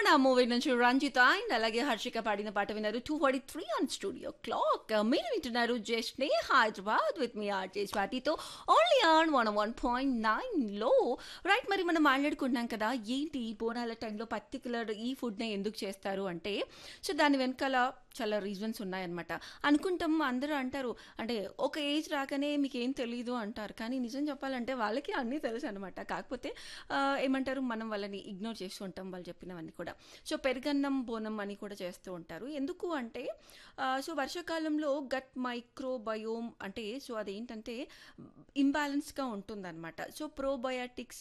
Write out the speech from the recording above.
నా మూవీ నుంచి రంజిత అండ్ అలాగే హర్షిక పాడిన పాట విన్నారు two forty three on studio clock మీరు వింటున్నారు జస్ట్ నే హైదరాబాద్ విత్ మీ ఆర్జే స్వాతితో only on one one point నైన్లో రైట్ మరి మనం మాట్లాడుకుంటున్నాం కదా ఏంటి ఈ బోనాల టైంలో పర్టికులర్ ఈ ఫుడ్నే ఎందుకు చేస్తారు అంటే సో దాని వెనకాల చాలా రీజన్స్ ఉన్నాయన్నమాట అనుకుంటాం అందరూ అంటారు అంటే ఒక ఏజ్ రాగానే మీకు ఏం తెలియదు అంటారు కానీ నిజం చెప్పాలంటే వాళ్ళకి అన్నీ తెలుసు అనమాట కాకపోతే ఆ, ఏమంటారు మనం వాళ్ళని ఇగ్నోర్ చేస్తూ ఉంటాం వాళ్ళు చెప్పినవన్నీ కూడా సో పెరుగన్నం బోనం అని కూడా చేస్తూ ఉంటారు ఎందుకు అంటే ఆ, సో వర్షాకాలంలో గట్ మైక్రోబయోమ్ అంటే సో అదేంటంటే ఇంబ్యాలెన్స్గా ఉంటుందన్నమాట సో ప్రోబయాటిక్స్